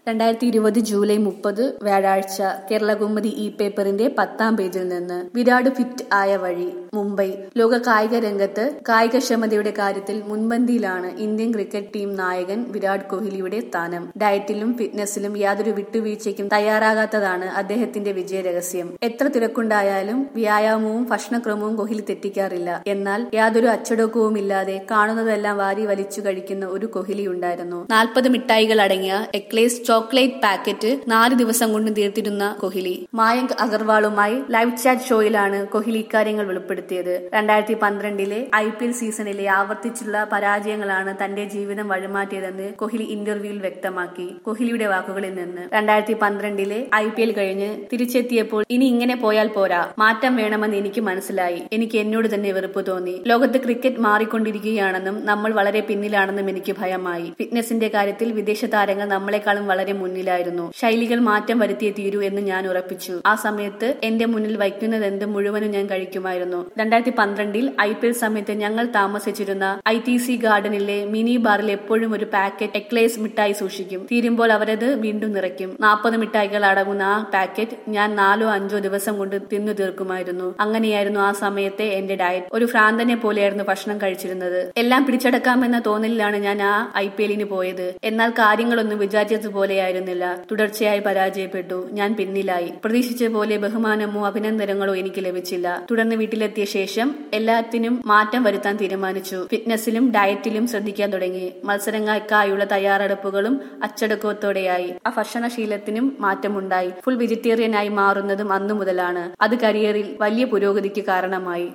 രണ്ടായിരത്തി ഇരുപത് ജൂലൈ മുപ്പത് വ്യാഴാഴ്ച കേരളകൗമുദി ഇ പേപ്പറിന്റെ പത്താം പേജിൽ നിന്ന് വിരാട് ഫിറ്റ് ആയ വഴി മുംബൈ ലോക കായിക രംഗത്ത് കായികക്ഷമതയുടെ കാര്യത്തിൽ മുൻപന്തിയിലാണ് ഇന്ത്യൻ ക്രിക്കറ്റ് ടീം നായകൻ വിരാട് കോഹ്ലിയുടെ സ്ഥാനം ഡയറ്റിലും ഫിറ്റ്നസിലും യാതൊരു വിട്ടുവീഴ്ചയ്ക്കും തയ്യാറാകാത്തതാണ് അദ്ദേഹത്തിന്റെ വിജയരഹസ്യം എത്ര തിരക്കുണ്ടായാലും വ്യായാമവും ഭക്ഷണക്രമവും കോഹ്ലി തെറ്റിക്കാറില്ല എന്നാൽ യാതൊരു അച്ചടക്കവും ഇല്ലാതെ കാണുന്നതെല്ലാം വാരി വലിച്ചു കഴിക്കുന്ന ഒരു കോഹ്ലി ഉണ്ടായിരുന്നു നാൽപ്പത് മിഠായികൾ അടങ്ങിയ എക്ലേസ് ചോക്ലേറ്റ് പാക്കറ്റ് നാല് ദിവസം കൊണ്ട് തീർത്തിരുന്ന കോഹ്ലി മായങ്ക് അഗർവാളുമായി ലൈവ് ചാറ്റ് ഷോയിലാണ് കോഹ്ലി ഇക്കാര്യങ്ങൾ വെളിപ്പെടുത്തിയത് രണ്ടായിരത്തി പന്ത്രണ്ടിലെ ഐ പി എൽ സീസണിലെ ആവർത്തിച്ചുള്ള പരാജയങ്ങളാണ് തന്റെ ജീവിതം വഴിമാറ്റിയതെന്ന് കോഹ്ലി ഇന്റർവ്യൂവിൽ വ്യക്തമാക്കി കോഹ്ലിയുടെ വാക്കുകളിൽ നിന്ന് രണ്ടായിരത്തി പന്ത്രണ്ടിലെ ഐ പി എൽ കഴിഞ്ഞ് തിരിച്ചെത്തിയപ്പോൾ ഇനി ഇങ്ങനെ പോയാൽ പോരാ മാറ്റം വേണമെന്ന് എനിക്ക് മനസ്സിലായി എനിക്ക് എന്നോട് തന്നെ വെറുപ്പ് തോന്നി ലോകത്ത് ക്രിക്കറ്റ് മാറിക്കൊണ്ടിരിക്കുകയാണെന്നും നമ്മൾ വളരെ പിന്നിലാണെന്നും എനിക്ക് ഭയമായി ഫിറ്റ്നസിന്റെ കാര്യത്തിൽ വിദേശ താരങ്ങൾ നമ്മളെക്കാളും വളരെ മുന്നിലായിരുന്നു ശൈലികൾ മാറ്റം വരുത്തിയേ തീരൂ എന്ന് ഞാൻ ഉറപ്പിച്ചു ആ സമയത്ത് എന്റെ മുന്നിൽ വയ്ക്കുന്നതെന്ത് മുഴുവനും ഞാൻ കഴിക്കുമായിരുന്നു രണ്ടായിരത്തി പന്ത്രണ്ടിൽ ഐ പി എൽ സമയത്ത് ഞങ്ങൾ താമസിച്ചിരുന്ന ഐ ടി സി ഗാർഡനിലെ മിനി ബാറിൽ എപ്പോഴും ഒരു പാക്കറ്റ് എക്ലേസ് മിഠായി സൂക്ഷിക്കും തീരുമ്പോൾ അവരത് വീണ്ടും നിറയ്ക്കും നാൽപ്പത് മിഠായികൾ അടങ്ങുന്ന ആ പാക്കറ്റ് ഞാൻ നാലോ അഞ്ചോ ദിവസം കൊണ്ട് തിന്നു തീർക്കുമായിരുന്നു അങ്ങനെയായിരുന്നു ആ സമയത്തെ എന്റെ ഡയറ്റ് ഒരു ഭ്രാന്തനെ പോലെയായിരുന്നു ഭക്ഷണം കഴിച്ചിരുന്നത് എല്ലാം പിടിച്ചടക്കാമെന്ന തോന്നലിലാണ് ഞാൻ ആ ഐ പി എല്ലിന് പോയത് എന്നാൽ കാര്യങ്ങളൊന്നും വിചാരിച്ചതുപോലെയായിരുന്നില്ല തുടർച്ചയായി പരാജയപ്പെട്ടു ഞാൻ പിന്നിലായി പ്രതീക്ഷിച്ച പോലെ ബഹുമാനമോ അഭിനന്ദനങ്ങളോ എനിക്ക് ലഭിച്ചില്ല തുടർന്ന് വീട്ടിലെത്തിയ ശേഷം എല്ലാത്തിനും മാറ്റം വരുത്താൻ തീരുമാനിച്ചു ഫിറ്റ്നസിലും ഡയറ്റിലും ശ്രദ്ധിക്കാൻ തുടങ്ങി മത്സരങ്ങൾക്കായുള്ള തയ്യാറെടുപ്പുകളും അച്ചടക്കത്തോടെയായി ആ ഭക്ഷണശീലത്തിനും മാറ്റമുണ്ടായി ഫുൾ വെജിറ്റേറിയനായി മാറുന്നതും അന്നു മുതലാണ് അത് കരിയറിൽ വലിയ പുരോഗതിക്ക് കാരണമായി